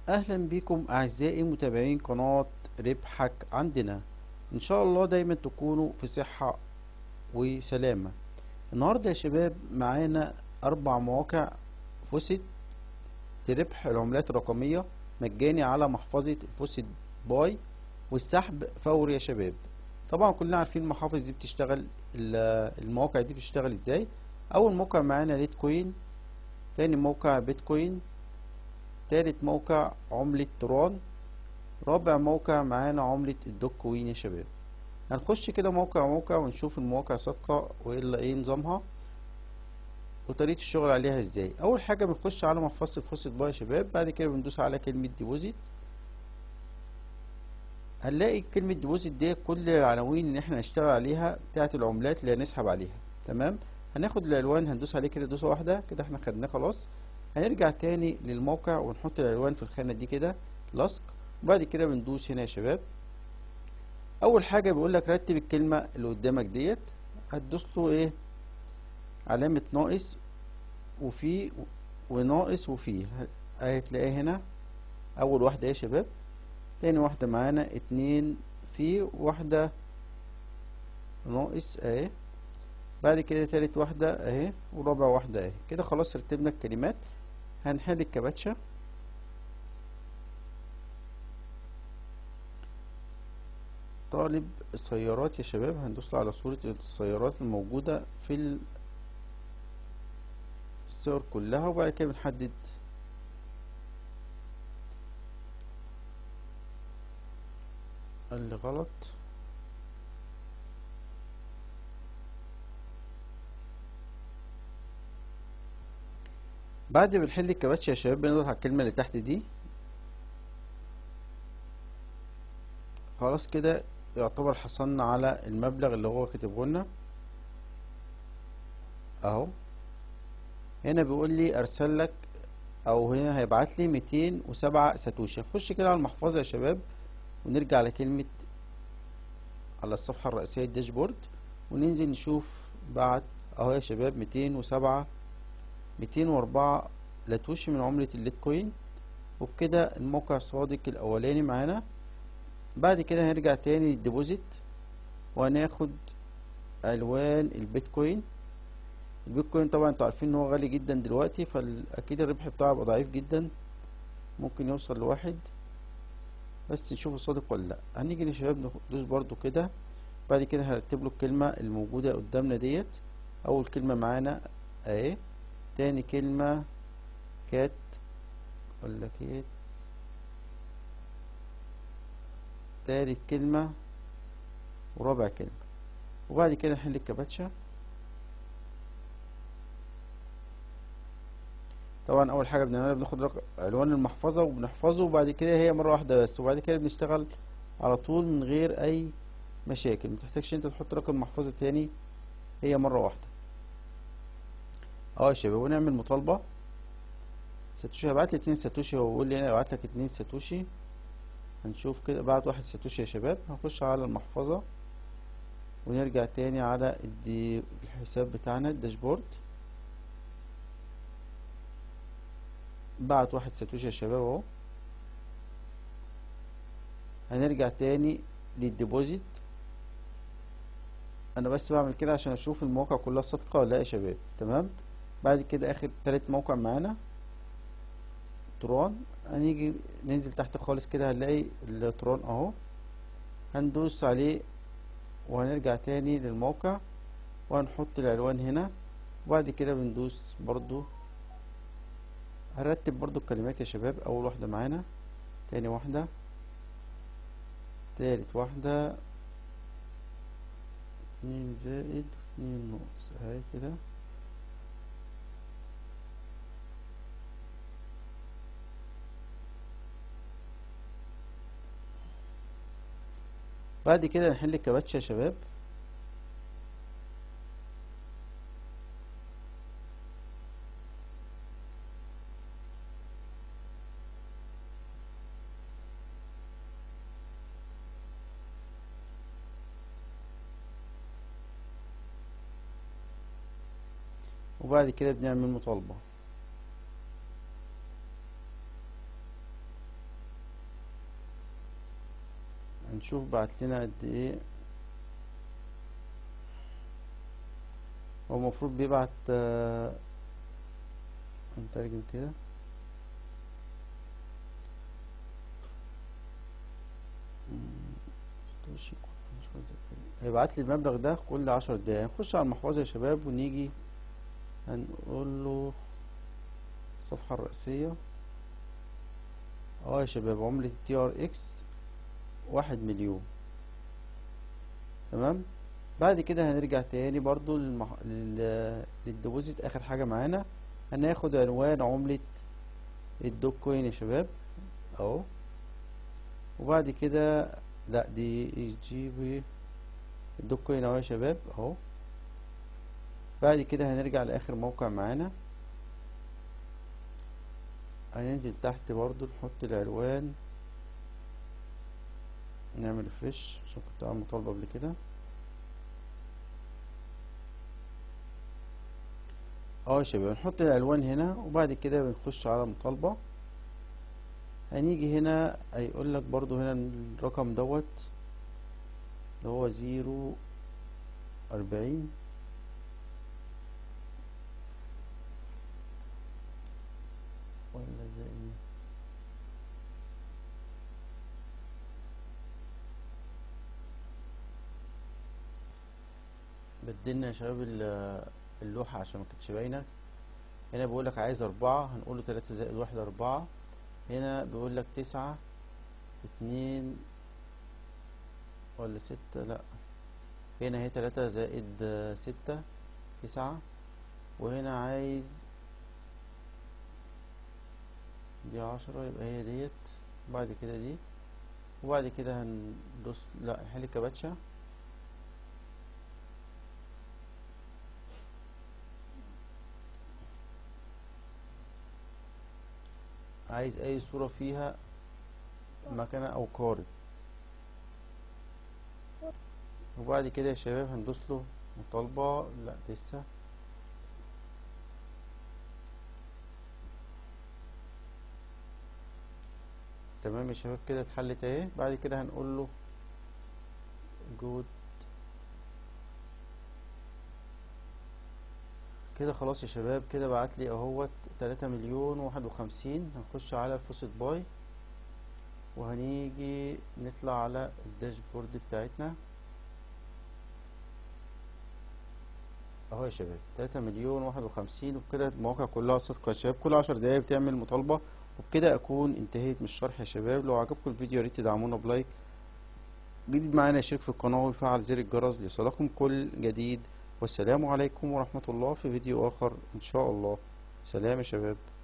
اهلا بكم اعزائي متابعين قناة ربحك عندنا ان شاء الله دايما تكونوا في صحة وسلامة النهاردة يا شباب معانا اربع مواقع فوسيت لربح العملات الرقمية مجاني على محفظة الفوسيت باي والسحب فوري يا شباب طبعا كلنا عارفين المحافظ دي بتشتغل المواقع دي بتشتغل ازاي اول موقع معانا ليت كوين ثاني موقع بيتكوين تالت موقع عملة تران رابع موقع معانا عملة الدوك كوين يا شباب هنخش كده موقع موقع ونشوف المواقع صادقة والا ايه نظامها وطريقة الشغل عليها ازاي اول حاجة بنخش على محفظة الفوسيت باي يا شباب بعد كده بندوس على كلمة ديبوزيت هنلاقي كلمة ديبوزيت دي كل العناوين اللي احنا هنشتغل عليها بتاعت العملات اللي هنسحب عليها تمام هناخد العنوان هندوس عليه كده دوسة واحدة كده احنا خدناه خلاص هنرجع تاني للموقع ونحط العنوان في الخانة دي كده لصق وبعد كده بندوس هنا يا شباب اول حاجة بيقول لك رتب الكلمة اللي قدامك ديت هتدوس له ايه علامة ناقص وفي وناقص وفي هتلاقيه هنا اول واحدة يا شباب تاني واحدة معانا اتنين في واحدة ناقص اهي بعد كده تالت واحدة اهي ورابع واحدة اهي كده خلاص رتبنا الكلمات هنحل الكباتشة طالب السيارات يا شباب هندوس على صورة السيارات الموجودة في الصور كلها وبعد كده بنحدد اللي غلط بعد ما بنحل الكباتش يا شباب بنضغط على الكلمة اللي تحت دي خلاص كده يعتبر حصلنا على المبلغ اللي هو كاتبه لنا اهو هنا بيقول لي ارسل لك او هنا هيبعت لي ميتين وسبعة ساتوشي نخش كده على المحفظة يا شباب ونرجع على كلمة على الصفحة الرئيسية الداشبورد وننزل نشوف بعت اهو يا شباب ميتين وسبعة ميتين واربعة لاتوشي من عملة الليتكوين وبكده الموقع صادق الاولاني معانا بعد كده هنرجع تاني للديبوزيت وهناخد الوان البيتكوين البيتكوين طبعا انتوا عارفين ان هو غالي جدا دلوقتي فاكيد الربح بتاعه يبقى ضعيف جدا ممكن يوصل لواحد بس نشوفه صادق ولا لا هنيجي للشباب ندوس برضو كده بعد كده هرتب له الكلمة الموجودة قدامنا ديت اول كلمة معانا اهي تاني كلمة كات ولا كيت تالت كلمة ورابع كلمة وبعد كده نحل الكباتشة طبعا اول حاجة بنعملها بناخد عنوان المحفظة وبنحفظه وبعد كده هي مرة واحدة بس وبعد كده بنشتغل على طول من غير اي مشاكل متحتاجش انت تحط رقم محفظة تاني هي مرة واحدة اه يا شباب ونعمل مطالبة ساتوشي هبعت لي اتنين ساتوشي هو بيقول لي انا هبعت لك اتنين ساتوشي هنشوف كده بعد واحد ساتوشي يا شباب هنخش على المحفظة ونرجع تاني على الدي الحساب بتاعنا الداشبورد بعت واحد ساتوشي يا شباب اهو هنرجع تاني للديبوزيت انا بس بعمل كده عشان اشوف المواقع كلها صادقة ولا لا يا شباب تمام بعد كده اخر تالت موقع معانا تران هنيجي ننزل تحت خالص كده هنلاقي التران اهو هندوس عليه وهنرجع تاني للموقع وهنحط العنوان هنا وبعد كده بندوس برضو هرتب برضو الكلمات يا شباب اول واحدة معانا تاني واحدة تالت واحدة اتنين زائد اتنين ناقص اهي كده بعد كده نحل الكباتشة يا شباب وبعد كده بنعمل مطالبة نشوف بعت لنا قد ايه هو المفروض بيبعت آه، نترجم كده مم، ستاشر كل عشر دقايق. هيبعت لي المبلغ ده كل عشر دقايق نخش على المحفظة يا شباب ونيجي هنقول له الصفحة الرئيسية اه يا شباب عملة تي ار اكس واحد مليون تمام بعد كده هنرجع تاني برضو للمح... لل... للديبوزيت اخر حاجة معانا هناخد عنوان عملة الدوج كوين يا شباب اهو وبعد كده لا دي جي بي الدوج كوين اهو يا شباب اهو بعد كده هنرجع لاخر موقع معانا هننزل تحت برضو نحط العنوان نعمل ريفريش عشان كنت عامل مطالبة قبل كده اه يا شباب نحط الالوان هنا وبعد كده بنخش على مطالبة هنيجي هنا هيقول لك برضو هنا الرقم دوت اللي هو زيرو أربعين ولا ده ايه بدلنا يا شباب ال- اللوحة عشان ما كانتش باينة هنا بيقول لك عايز أربعة هنقول له تلاتة زائد واحد أربعة هنا بيقول لك تسعة اتنين ولا ستة لأ هنا هي تلاتة زائد آه، ستة تسعة وهنا عايز دي عشرة يبقى هي ديت بعد كده دي وبعد كده هندوس لا نحل كباتشا عايز اي صورة فيها مكنة او قارب وبعد كده يا شباب هندوس له مطالبة لا لسه تمام يا شباب كده اتحلت اهي بعد كده هنقول له جود كده خلاص يا شباب كده بعت لي اهوت تلاتة مليون واحد وخمسين هنخش على الفوسيت باي وهنيجي نطلع على الداشبورد بتاعتنا اهو يا شباب تلاتة مليون واحد وخمسين وبكده المواقع كلها صفقة يا شباب كل عشر دقايق بتعمل مطالبة وبكده اكون انتهيت من الشرح يا شباب لو عجبكم الفيديو يا ريت تدعمونا بلايك جديد معانا يشترك في القناة ويفعل زر الجرس ليصلكم كل جديد والسلام عليكم ورحمة الله في فيديو آخر إن شاء الله سلام يا شباب